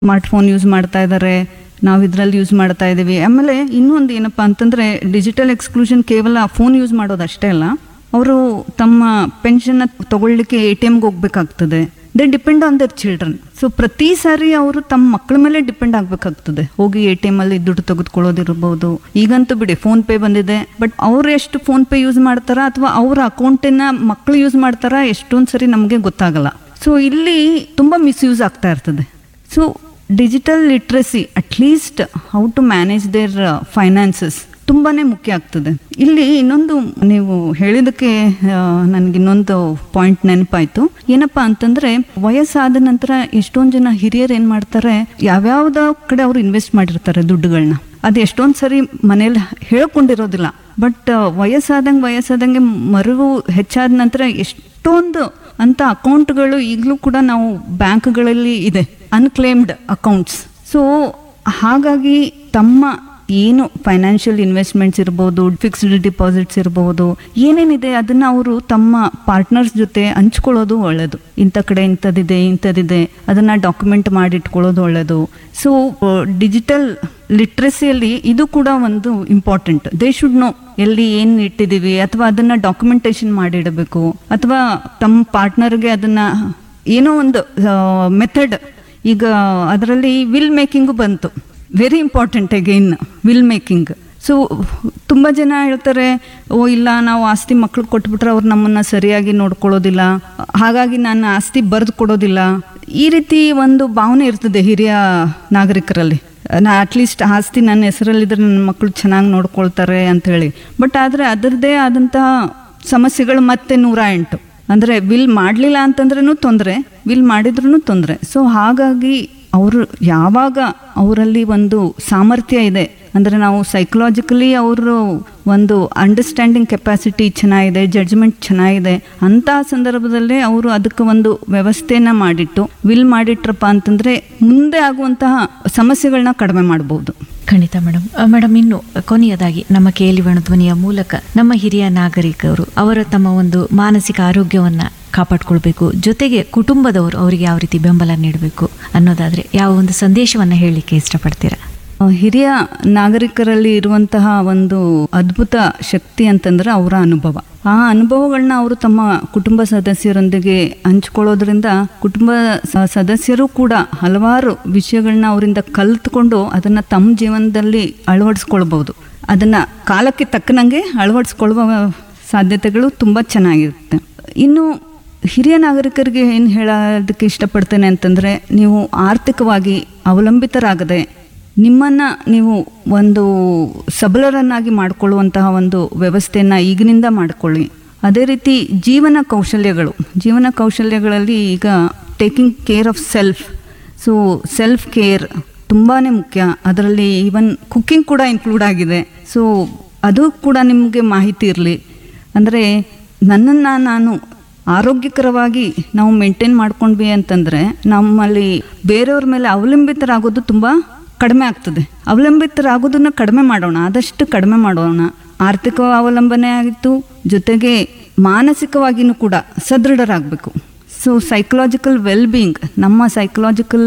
smart phone use ಮಾಡ್ತಾ ಇದ್ದಾರೆ ನಾವು ಇದರಲ್ಲಿ ಯೂಸ್ ಮಾಡ್ತಾ ಇದ್ದೀವಿ ಆಮೇಲೆ ಇನ್ನೊಂದು ಏನಪ್ಪ ಅಂತಂದರೆ ಡಿಜಿಟಲ್ ಎಕ್ಸ್ಕ್ಲೂಷನ್ ಕೇವಲ ಫೋನ್ ಯೂಸ್ ಮಾಡೋದು ಅಷ್ಟೇ ಅಲ್ಲ ಅವರು ತಮ್ಮ ಪೆನ್ಷನ್ನ ತಗೊಳ್ಳಿಕ್ಕೆ ಎ ಟಿ ಎಮ್ಗೆ ಹೋಗ್ಬೇಕಾಗ್ತದೆ they depend on their children so ಪ್ರತಿ ಸಾರಿ ಅವರು ತಮ್ಮ ಮಕ್ಕಳ ಮೇಲೆ ಡಿಪೆಂಡ್ ಆಗಬೇಕಾಗ್ತದೆ ಹೋಗಿ ಎ ಟಿ ಎಮ್ ಅಲ್ಲಿ ದುಡ್ಡು ತೆಗೆದುಕೊಳ್ಳೋದಿರ್ಬೋದು ಈಗಂತೂ ಬಿಡಿ ಫೋನ್ ಪೇ ಬಂದಿದೆ ಬಟ್ ಅವ್ರು ಎಷ್ಟು ಫೋನ್ ಪೇ ಯೂಸ್ ಮಾಡ್ತಾರ ಅಥವಾ ಅವ್ರ ಅಕೌಂಟನ್ನ ಮಕ್ಕಳು ಯೂಸ್ ಮಾಡ್ತಾರ ಎಷ್ಟೊಂದು ಸರಿ ನಮಗೆ ಗೊತ್ತಾಗಲ್ಲ ಸೊ ಇಲ್ಲಿ ತುಂಬ ಮಿಸ್ಯೂಸ್ ಆಗ್ತಾ ಇರ್ತದೆ so digital literacy at least how to manage their finances ತುಂಬಾನೇ ಮುಖ್ಯ ಆಗ್ತದೆ ಇಲ್ಲಿ ಇನ್ನೊಂದು ನೀವು ಹೇಳಿದಕ್ಕೆ ನನಗೆ ಇನ್ನೊಂದು ಪಾಯಿಂಟ್ ನೆನಪಾಯ್ತು ಏನಪ್ಪಾ ಅಂತಂದ್ರೆ ವಯಸ್ಸಾದ ನಂತರ ಎಷ್ಟೊಂದು ಜನ ಹಿರಿಯರು ಏನ್ ಮಾಡ್ತಾರೆ ಯಾವ್ಯಾವ್ದ ಕಡೆ ಅವರು ಇನ್ವೆಸ್ಟ್ ಮಾಡಿರ್ತಾರೆ ದುಡ್ಡುಗಳನ್ನ ಅದು ಎಷ್ಟೊಂದು ಸರಿ ಮನೇಲಿ ಹೇಳ್ಕೊಂಡಿರೋದಿಲ್ಲ ಬಟ್ ವಯಸ್ಸಾದಂಗೆ ವಯಸ್ಸಾದಂಗೆ ಮರುವು ಹೆಚ್ಚಾದ ನಂತರ ಎಷ್ಟೊಂದು ಅಂತ ಅಕೌಂಟ್ಗಳು ಈಗಲೂ ಕೂಡ ನಾವು ಬ್ಯಾಂಕ್ಗಳಲ್ಲಿ ಇದೆ ಅನ್ಕ್ಲೇಮ್ಡ್ ಅಕೌಂಟ್ಸ್ ಸೊ ಹಾಗಾಗಿ ತಮ್ಮ ಏನು ಫೈನಾನ್ಷಿಯಲ್ ಇನ್ವೆಸ್ಟ್ಮೆಂಟ್ಸ್ ಇರ್ಬೋದು ಫಿಕ್ಸ್ಡ್ ಡಿಪಾಸಿಟ್ಸ್ ಇರ್ಬೋದು ಏನೇನಿದೆ ಅದನ್ನ ಅವರು ತಮ್ಮ ಪಾರ್ಟ್ನರ್ಸ್ ಜೊತೆ ಹಂಚ್ಕೊಳ್ಳೋದು ಒಳ್ಳೆಯದು ಇಂಥ ಕಡೆ ಇಂಥದ್ದಿದೆ ಇಂಥದ್ದಿದೆ ಅದನ್ನ ಡಾಕ್ಯುಮೆಂಟ್ ಮಾಡಿ ಇಟ್ಕೊಳ್ಳೋದು ಒಳ್ಳೆಯದು ಸೊ ಡಿಜಿಟಲ್ ಲಿಟ್ರಸಿಯಲ್ಲಿ ಇದು ಕೂಡ ಒಂದು ಇಂಪಾರ್ಟೆಂಟ್ ದೇ ಶುಡ್ ನೋ ಎಲ್ಲಿ ಏನು ಇಟ್ಟಿದ್ದೀವಿ ಅಥವಾ ಅದನ್ನ ಡಾಕ್ಯುಮೆಂಟೇಶನ್ ಮಾಡಿಡಬೇಕು ಅಥವಾ ತಮ್ಮ ಪಾರ್ಟ್ನರ್ಗೆ ಅದನ್ನ ಏನೋ ಒಂದು ಮೆಥಡ್ ಈಗ ಅದರಲ್ಲಿ ವಿಲ್ ಮೇಕಿಂಗು ಬಂತು very important again will making so ತುಂಬ ಜನ ಹೇಳ್ತಾರೆ ಓ ಇಲ್ಲ ನಾವು ಆಸ್ತಿ ಮಕ್ಳಿಗೆ ಕೊಟ್ಬಿಟ್ರೆ ಅವ್ರು ನಮ್ಮನ್ನು ಸರಿಯಾಗಿ ನೋಡ್ಕೊಳ್ಳೋದಿಲ್ಲ ಹಾಗಾಗಿ ನಾನು ಆಸ್ತಿ ಬರೆದು ಕೊಡೋದಿಲ್ಲ ಈ ರೀತಿ ಒಂದು ಭಾವನೆ ಇರ್ತದೆ ಹಿರಿಯ ನಾಗರಿಕರಲ್ಲಿ ನಾ ಅಟ್ಲೀಸ್ಟ್ ಆಸ್ತಿ ನನ್ನ ಹೆಸರಲ್ಲಿದ್ರೆ ನನ್ನ ಮಕ್ಕಳು ಚೆನ್ನಾಗಿ ನೋಡ್ಕೊಳ್ತಾರೆ ಅಂತ ಹೇಳಿ ಬಟ್ ಆದರೆ ಅದರದ್ದೇ ಆದಂತಹ ಸಮಸ್ಯೆಗಳು ಮತ್ತೆ ನೂರ ಎಂಟು ಅಂದರೆ ವಿಲ್ ಮಾಡಲಿಲ್ಲ ಅಂತಂದ್ರೂ ತೊಂದರೆ ವಿಲ್ ಮಾಡಿದ್ರೂ ತೊಂದರೆ ಸೊ ಹಾಗಾಗಿ ಅವರು ಯಾವಾಗ ಅವರಲ್ಲಿ ಒಂದು ಸಾಮರ್ಥ್ಯ ಇದೆ ಅಂದರೆ ನಾವು ಸೈಕಲಾಜಿಕಲಿ ಅವರು ಒಂದು ಅಂಡರ್ಸ್ಟ್ಯಾಂಡಿಂಗ್ ಕೆಪಾಸಿಟಿ ಚೆನ್ನಾಗಿದೆ ಜಡ್ಜ್ಮೆಂಟ್ ಚೆನ್ನಾಗಿದೆ ಅಂತಹ ಸಂದರ್ಭದಲ್ಲೇ ಅವರು ಅದಕ್ಕೆ ಒಂದು ವ್ಯವಸ್ಥೆನ ಮಾಡಿಟ್ಟು ವಿಲ್ ಮಾಡಿಟ್ರಪ್ಪ ಅಂತಂದರೆ ಮುಂದೆ ಆಗುವಂತಹ ಸಮಸ್ಯೆಗಳನ್ನ ಕಡಿಮೆ ಮಾಡ್ಬೋದು ಖಂಡಿತ ಮೇಡಮ್ ಮೇಡಮ್ ಇನ್ನು ಕೊನೆಯದಾಗಿ ನಮ್ಮ ಕೇಳಿವಣ ಧ್ವನಿಯ ಮೂಲಕ ನಮ್ಮ ಹಿರಿಯ ನಾಗರಿಕರು ಅವರ ತಮ್ಮ ಒಂದು ಮಾನಸಿಕ ಆರೋಗ್ಯವನ್ನ ಕಾಪಾಡ್ಕೊಳ್ಬೇಕು ಜೊತೆಗೆ ಕುಟುಂಬದವರು ಅವರಿಗೆ ಯಾವ ರೀತಿ ಬೆಂಬಲ ನೀಡಬೇಕು ಅನ್ನೋದಾದ್ರೆ ಯಾವ ಒಂದು ಸಂದೇಶವನ್ನ ಹೇಳಲಿಕ್ಕೆ ಇಷ್ಟಪಡ್ತೀರಾ ಆ, ಹಿರಿಯ ನಾಗರಿಕರಲ್ಲಿ ಇರುವಂತಹ ಒಂದು ಅದ್ಭುತ ಶಕ್ತಿ ಅಂತಂದ್ರೆ ಅವರ ಅನುಭವ ಆ ಅನುಭವಗಳನ್ನ ಅವರು ತಮ್ಮ ಕುಟುಂಬ ಸದಸ್ಯರೊಂದಿಗೆ ಹಂಚ್ಕೊಳ್ಳೋದ್ರಿಂದ ಕುಟುಂಬ ಸ- ಸದಸ್ಯರು ಕೂಡ ಹಲವಾರು ವಿಷಯಗಳನ್ನ ಅವರಿಂದ ಕಲಿತುಕೊಂಡು ಅದನ್ನ ತಮ್ಮ ಜೀವನದಲ್ಲಿ ಅಳವಡಿಸ್ಕೊಳ್ಬಹುದು ಅದನ್ನ ಕಾಲಕ್ಕೆ ತಕ್ಕನಂಗೆ ಅಳವಡಿಸ್ಕೊಳ್ಳುವ ಸಾಧ್ಯತೆಗಳು ತುಂಬ ಚೆನ್ನಾಗಿರುತ್ತೆ ಇನ್ನು ಹಿರಿಯ ನಾಗರಿಕರಿಗೆ ಏನು ಹೇಳೋದಕ್ಕೆ ಇಷ್ಟಪಡ್ತೇನೆ ಅಂತಂದರೆ ನೀವು ಆರ್ಥಿಕವಾಗಿ ಅವಲಂಬಿತರಾಗದೆ ನಿಮ್ಮನ್ನು ನೀವು ಒಂದು ಸಬಲರನ್ನಾಗಿ ಮಾಡಿಕೊಳ್ಳುವಂತಹ ಒಂದು ವ್ಯವಸ್ಥೆಯನ್ನು ಈಗಿನಿಂದ ಮಾಡಿಕೊಳ್ಳಿ ಅದೇ ರೀತಿ ಜೀವನ ಕೌಶಲ್ಯಗಳು ಜೀವನ ಕೌಶಲ್ಯಗಳಲ್ಲಿ ಈಗ taking care of self so self care ತುಂಬಾ ಮುಖ್ಯ ಅದರಲ್ಲಿ ಈವನ್ ಕುಕ್ಕಿಂಗ್ ಕೂಡ ಇನ್ಕ್ಲೂಡ್ ಆಗಿದೆ ಸೊ ಅದು ಕೂಡ ನಿಮಗೆ ಮಾಹಿತಿ ಇರಲಿ ಅಂದರೆ ನನ್ನನ್ನು ನಾನು ಆರೋಗ್ಯಕರವಾಗಿ ನಾವು ಮೇಂಟೈನ್ ಮಾಡ್ಕೊಂಡ್ವಿ ಅಂತಂದರೆ ನಮ್ಮಲ್ಲಿ ಬೇರೆಯವ್ರ ಮೇಲೆ ಅವಲಂಬಿತರಾಗೋದು ತುಂಬ ಕಡಿಮೆ ಆಗ್ತದೆ ಅವಲಂಬಿತರಾಗೋದನ್ನ ಕಡಿಮೆ ಮಾಡೋಣ ಆದಷ್ಟು ಕಡಿಮೆ ಮಾಡೋಣ ಆರ್ಥಿಕ ಅವಲಂಬನೆ ಆಗಿತ್ತು ಜೊತೆಗೆ ಮಾನಸಿಕವಾಗಿಯೂ ಕೂಡ ಸದೃಢರಾಗಬೇಕು ಸೊ ಸೈಕಲಾಜಿಕಲ್ ವೆಲ್ ಬೀಯಿಂಗ್ ನಮ್ಮ ಸೈಕಲಾಜಿಕಲ್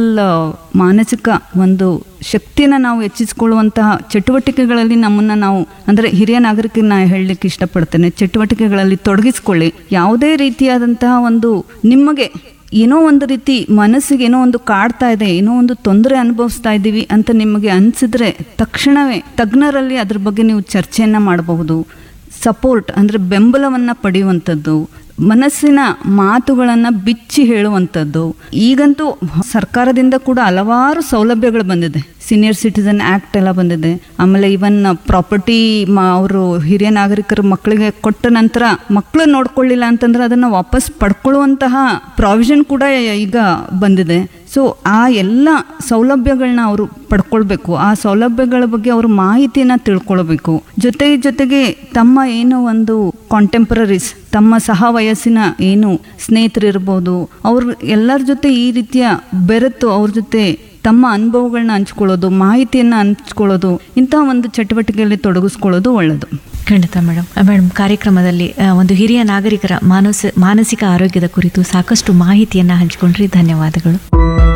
ಮಾನಸಿಕ ಒಂದು ಶಕ್ತಿನ ನಾವು ಹೆಚ್ಚಿಸ್ಕೊಳ್ಳುವಂತಹ ಚಟುವಟಿಕೆಗಳಲ್ಲಿ ನಮ್ಮನ್ನು ನಾವು ಅಂದರೆ ಹಿರಿಯ ನಾಗರಿಕನ ಹೇಳಲಿಕ್ಕೆ ಇಷ್ಟಪಡ್ತೇನೆ ಚಟುವಟಿಕೆಗಳಲ್ಲಿ ತೊಡಗಿಸ್ಕೊಳ್ಳಿ ಯಾವುದೇ ರೀತಿಯಾದಂತಹ ಒಂದು ನಿಮಗೆ ಏನೋ ಒಂದು ರೀತಿ ಮನಸ್ಸಿಗೆ ಏನೋ ಒಂದು ಕಾಡ್ತಾ ಇದೆ ಏನೋ ಒಂದು ತೊಂದರೆ ಅನುಭವಿಸ್ತಾ ಇದ್ದೀವಿ ಅಂತ ನಿಮಗೆ ಅನಿಸಿದ್ರೆ ತಕ್ಷಣವೇ ತಜ್ಞರಲ್ಲಿ ಅದ್ರ ಬಗ್ಗೆ ನೀವು ಚರ್ಚೆಯನ್ನು ಮಾಡಬಹುದು ಸಪೋರ್ಟ್ ಅಂದರೆ ಬೆಂಬಲವನ್ನು ಪಡೆಯುವಂಥದ್ದು ಮನಸ್ಸಿನ ಮಾತುಗಳನ್ನು ಬಿಚ್ಚಿ ಹೇಳುವಂಥದ್ದು ಈಗಂತೂ ಸರ್ಕಾರದಿಂದ ಕೂಡ ಹಲವಾರು ಸೌಲಭ್ಯಗಳು ಬಂದಿದೆ ಸೀನಿಯರ್ ಸಿಟಿಸನ್ ಆ್ಯಕ್ಟ್ ಎಲ್ಲ ಬಂದಿದೆ ಆಮೇಲೆ ಇವನ್ ಪ್ರಾಪರ್ಟಿ ಅವರು ಹಿರಿಯ ನಾಗರಿಕರ ಮಕ್ಕಳಿಗೆ ಕೊಟ್ಟ ನಂತರ ಮಕ್ಕಳು ನೋಡ್ಕೊಳ್ಳಿಲ್ಲ ಅಂತಂದ್ರೆ ಅದನ್ನು ವಾಪಸ್ ಪಡ್ಕೊಳ್ಳುವಂತಹ ಪ್ರಾವಿಷನ್ ಕೂಡ ಈಗ ಬಂದಿದೆ ಸೊ ಆ ಎಲ್ಲ ಸೌಲಭ್ಯಗಳನ್ನ ಅವರು ಪಡ್ಕೊಳ್ಬೇಕು ಆ ಸೌಲಭ್ಯಗಳ ಬಗ್ಗೆ ಅವರು ಮಾಹಿತಿಯನ್ನು ತಿಳ್ಕೊಳ್ಬೇಕು ಜೊತೆ ಜೊತೆಗೆ ತಮ್ಮ ಏನು ಒಂದು ಕಾಂಟೆಂಪರರೀಸ್ ತಮ್ಮ ಸಹ ವಯಸ್ಸಿನ ಏನು ಸ್ನೇಹಿತರಿರ್ಬೋದು ಅವ್ರ ಎಲ್ಲರ ಜೊತೆ ಈ ರೀತಿಯ ಬೆರೆತು ಅವ್ರ ಜೊತೆ ತಮ್ಮ ಅನುಭವಗಳನ್ನ ಹಂಚ್ಕೊಳ್ಳೋದು ಮಾಹಿತಿಯನ್ನು ಹಂಚ್ಕೊಳ್ಳೋದು ಇಂತಹ ಒಂದು ಚಟುವಟಿಕೆಯಲ್ಲಿ ತೊಡಗಿಸ್ಕೊಳ್ಳೋದು ಒಳ್ಳೆಯದು ಖಂಡಿತ ಮೇಡಮ್ ಮೇಡಮ್ ಕಾರ್ಯಕ್ರಮದಲ್ಲಿ ಆ, ಒಂದು ಹಿರಿಯ ನಾಗರಿಕರ ಮಾನಸ ಮಾನಸಿಕ ಆರೋಗ್ಯದ ಕುರಿತು ಸಾಕಷ್ಟು ಮಾಹಿತಿಯನ್ನ ಹಂಚಿಕೊಂಡ್ರಿ ಧನ್ಯವಾದಗಳು